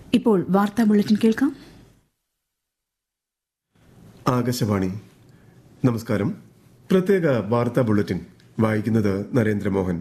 ഇപ്പോൾ വാർത്താ ബുള്ളറ്റിൻ കേൾക്കാം ആകാശവാണി നമസ്കാരം പ്രത്യേക വാർത്താ ബുള്ളറ്റിൻ വായിക്കുന്നത് നരേന്ദ്രമോഹൻ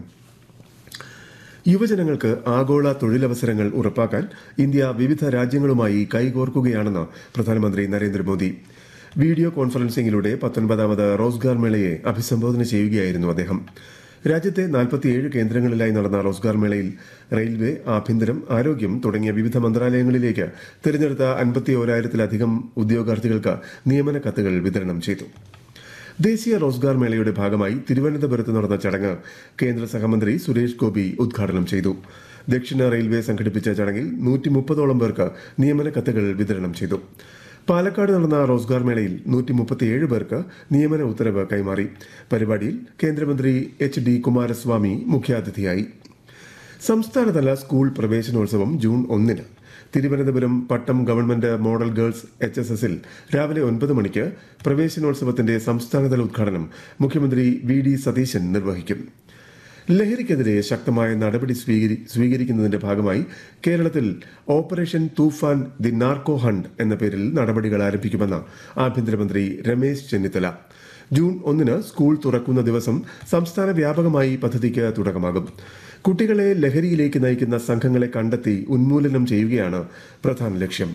യുവജനങ്ങൾക്ക് ആഗോള തൊഴിലവസരങ്ങൾ ഉറപ്പാക്കാൻ ഇന്ത്യ വിവിധ രാജ്യങ്ങളുമായി കൈകോർക്കുകയാണെന്ന് പ്രധാനമന്ത്രി നരേന്ദ്രമോദി വീഡിയോ കോൺഫറൻസിംഗിലൂടെ പത്തൊൻപതാമത് റോസ്ഗാർ മേളയെ അഭിസംബോധന ചെയ്യുകയായിരുന്നു അദ്ദേഹം രാജ്യത്തെ നാൽപ്പത്തിയേഴ് കേന്ദ്രങ്ങളിലായി നടന്ന റോസ്ഗാർ മേളയിൽ റെയിൽവേ ആഭ്യന്തരം ആരോഗ്യം തുടങ്ങിയ വിവിധ മന്ത്രാലയങ്ങളിലേക്ക് തിരഞ്ഞെടുത്ത അൻപത്തി ഓരായിരത്തിലധികം ഉദ്യോഗാർത്ഥികൾക്ക് നിയമന കത്തുകൾ വിതരണം ചെയ്തു ദേശീയ റോസ്ഗാർ മേളയുടെ ഭാഗമായി തിരുവനന്തപുരത്ത് നടന്ന ചടങ്ങ് കേന്ദ്ര സഹമന്ത്രി സുരേഷ് ഗോപി ഉദ്ഘാടനം ചെയ്തു ദക്ഷിണ റെയിൽവേ സംഘടിപ്പിച്ച ചടങ്ങിൽ നൂറ്റി മുപ്പതോളം പേർക്ക് നിയമന കത്തുകൾ വിതരണം ചെയ്തു പാലക്കാട് നടന്ന റോസ്ഗാർ മേളയിൽ നൂറ്റി മുപ്പത്തിയേഴ് പേർക്ക് നിയമന ഉത്തരവ് കൈമാറി പരിപാടിയിൽ കേന്ദ്രമന്ത്രി എച്ച് ഡി കുമാരസ്വാമി മുഖ്യാതിഥിയായി സംസ്ഥാനതല സ്കൂൾ പ്രവേശനോത്സവം ജൂൺ ഒന്നിന് Thiruvananthapuram Pattom government model girls H S എസിൽ രാവിലെ ഒൻപത് മണിക്ക് പ്രവേശനോത്സവത്തിന്റെ സംസ്ഥാനതല ഉദ്ഘാടനം മുഖ്യമന്ത്രി വി ഡി സതീശൻ നിർവഹിക്കും ലഹരിക്കെതിരെ ശക്തമായ നടപടി സ്വീകരി- സ്വീകരിക്കുന്നതിന്റെ ഭാഗമായി കേരളത്തിൽ operation Toofan the narco hunt എന്ന പേരിൽ നടപടികൾ ആരംഭിക്കുമെന്ന് ആഭ്യന്തരമന്ത്രി രമേശ് ചെന്നിത്തല ജൂൺ ഒന്നിന് സ്കൂൾ തുറക്കുന്ന ദിവസം സംസ്ഥാന വ്യാപകമായി പദ്ധതിക്ക് തുടക്കമാകും കുട്ടികളെ ലഹരിയിലേക്ക് നയിക്കുന്ന സംഘങ്ങളെ കണ്ടെത്തി ഉന്മൂലനം ചെയ്യുകയാണ് പ്രധാന ലക്ഷ്യം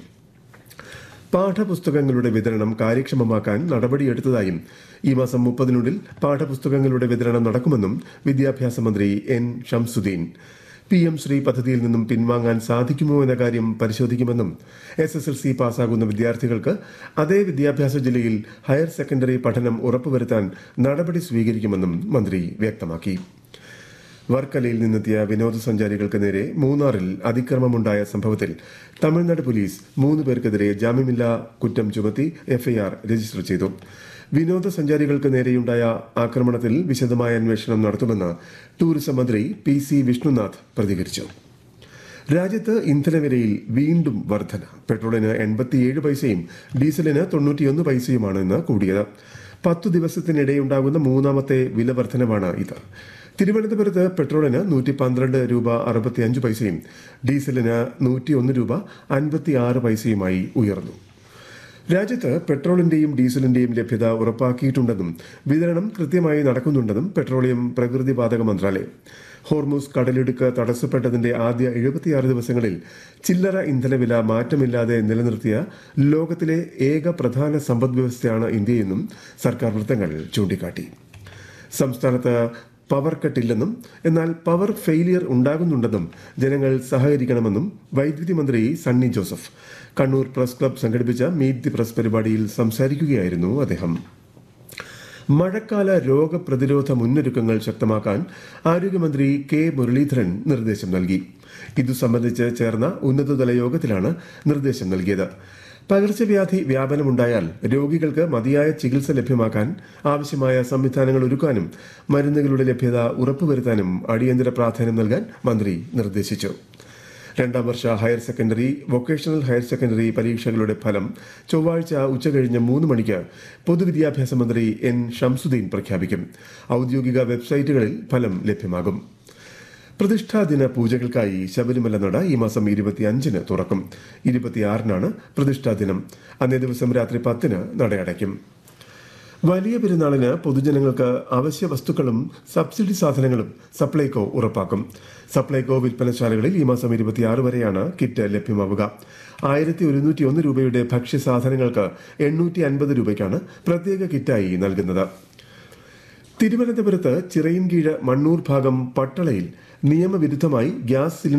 പാഠപുസ്തകങ്ങളുടെ വിതരണം കാര്യക്ഷമമാക്കാൻ നടപടിയെടുത്തതായും ഈ മാസം മുപ്പതിനുള്ളിൽ പാഠപുസ്തകങ്ങളുടെ വിതരണം നടക്കുമെന്നും വിദ്യാഭ്യാസ മന്ത്രി N Shamsuddin P M Shri പദ്ധതിയിൽ നിന്നും പിൻവാങ്ങാൻ സാധിക്കുമോ എന്ന കാര്യം പരിശോധിക്കുമെന്നും എസ് എസ് എൽ സി പാസ്സാകുന്ന വിദ്യാർത്ഥികൾക്ക് അതേ വിദ്യാഭ്യാസ ജില്ലയിൽ ഹയർ സെക്കൻഡറി പഠനം ഉറപ്പുവരുത്താൻ നടപടി സ്വീകരിക്കുമെന്നും മന്ത്രി വ്യക്തമാക്കി വർക്കലയിൽ നിന്നെത്തിയ വിനോദസഞ്ചാരികൾക്ക് നേരെ മൂന്നാറിൽ അതിക്രമമുണ്ടായ സംഭവത്തിൽ തമിഴ്നാട് പോലീസ് മൂന്ന് പേർക്കെതിരെ ജാമ്യമില്ലാ കുറ്റം ചുമത്തി എഫ്ഐആർ രജിസ്റ്റർ ചെയ്തു വിനോദസഞ്ചാരികൾക്ക് നേരെയുണ്ടായ ആക്രമണത്തിൽ വിശദമായ അന്വേഷണം നടത്തുമെന്ന് ടൂറിസം മന്ത്രി പി സി വിഷ്ണുനാഥ് പ്രതികരിച്ചു രാജ്യത്ത് ഇന്ധനവിലയിൽ വീണ്ടും വർധന പെട്രോളിന് എൺപത്തിയേഴ് പൈസയും ഡീസലിന് തൊണ്ണൂറ്റിയൊന്ന് പൈസയുമാണ് ഇന്ന് കൂടിയത് പത്തു ദിവസത്തിനിടെയുണ്ടാകുന്ന മൂന്നാമത്തെ വില വർധനവാണ് ഇത് തിരുവനന്തപുരത്ത് പെട്രോളിന് നൂറ്റി പന്ത്രണ്ട് രൂപ അറുപത്തിയഞ്ച് പൈസയും ഡീസലിന് നൂറ്റിയൊന്ന് രൂപ അൻപത്തിയാറ് പൈസയുമായി ഉയർന്നു രാജ്യത്ത് പെട്രോളിന്റെയും ഡീസലിന്റെയും ലഭ്യത ഉറപ്പാക്കിയിട്ടുണ്ടെന്നും വിതരണം കൃത്യമായി നടക്കുന്നുണ്ടെന്നും പെട്രോളിയം പ്രകൃതിവാതക മന്ത്രാലയം ഹോർമൂസ് കടലിടുക്ക് തടസ്സപ്പെട്ടതിന്റെ ആദ്യ എഴുപത്തിയാറ് ദിവസങ്ങളിൽ ചില്ലറ ഇന്ധനവില മാറ്റമില്ലാതെ നിലനിർത്തിയ ലോകത്തിലെ ഏക പ്രധാന സമ്പദ്വ്യവസ്ഥയാണ് ഇന്ത്യയെന്നും സർക്കാർ വൃത്തങ്ങൾ ചൂണ്ടിക്കാട്ടി സംസ്ഥാനത്ത് പവർ കട്ടില്ലെന്നും എന്നാൽ പവർ ഫെയിലിയർ ഉണ്ടാകുന്നുണ്ടെന്നും ജനങ്ങൾ സഹകരിക്കണമെന്നും വൈദ്യുതി മന്ത്രി സണ്ണി ജോസഫ് കണ്ണൂർ പ്രസ് ക്ലബ് സംഘടിപ്പിച്ച മീറ്റ് ദി പ്രസ് പരിപാടിയിൽ സംസാരിക്കുകയായിരുന്നു അദ്ദേഹം മഴക്കാല രോഗപ്രതിരോധ മുന്നൊരുക്കങ്ങൾ ശക്തമാക്കാൻ ആരോഗ്യമന്ത്രി കെ മുരളീധരൻ നിർദ്ദേശം നൽകി ഇതു സംബന്ധിച്ച് ചേർന്ന ഉന്നതതല യോഗത്തിലാണ് നിർദ്ദേശം നൽകിയത് പകർച്ചവ്യാധി വ്യാപനമുണ്ടായാൽ രോഗികൾക്ക് മതിയായ ചികിത്സ ലഭ്യമാക്കാൻ ആവശ്യമായ സംവിധാനങ്ങൾ ഒരുക്കാനും മരുന്നുകളുടെ ലഭ്യത ഉറപ്പുവരുത്താനും അടിയന്തര പ്രാധാന്യം നൽകാൻ മന്ത്രി നിർദ്ദേശിച്ചു രണ്ടാം വർഷ higher secondary vocational higher secondary പരീക്ഷകളുടെ ഫലം ചൊവ്വാഴ്ച ഉച്ചകഴിഞ്ഞ് മൂന്ന് മണിക്ക് പൊതുവിദ്യാഭ്യാസ മന്ത്രി എൻ ഷംസുദ്ദീൻ പ്രഖ്യാപിക്കും ഔദ്യോഗിക വെബ്സൈറ്റുകളിൽ ഫലം ലഭ്യമാകും പ്രതിഷ്ഠാദിന പൂജകൾക്കായി ശബരിമല നട ഈ മാസം ഇരുപത്തിയഞ്ചിന് തുറക്കും ഇരുപത്തിയാറിനാണ് പ്രതിഷ്ഠാ ദിനം അന്നേ ദിവസം രാത്രി പത്തിന് നടയടയ്ക്കും വലിയ പെരുന്നാളിന് പൊതുജനങ്ങൾക്ക് അവശ്യ വസ്തുക്കളും സബ്സിഡി സാധനങ്ങളും സപ്ലൈകോ ഉറപ്പാക്കും സപ്ലൈകോ വിൽപ്പനശാലകളിൽ ഈ മാസം ഇരുപത്തിയാറ് വരെയാണ് കിറ്റ് ലഭ്യമാവുക ആയിരത്തി ഒരുന്നൂറ്റി ഒന്ന് രൂപയുടെ ഭക്ഷ്യസാധനങ്ങൾക്ക് എണ്ണൂറ്റി അൻപത് രൂപയ്ക്കാണ് പ്രത്യേക കിറ്റായി നൽകുന്നത് തിരുവനന്തപുരത്ത് ചിറയിൻകീഴ് മണ്ണൂർ ഭാഗം പട്ടളയിൽ നിയമവിരുദ്ധമായി ഗ്യാസ് സിലിണ്ടർ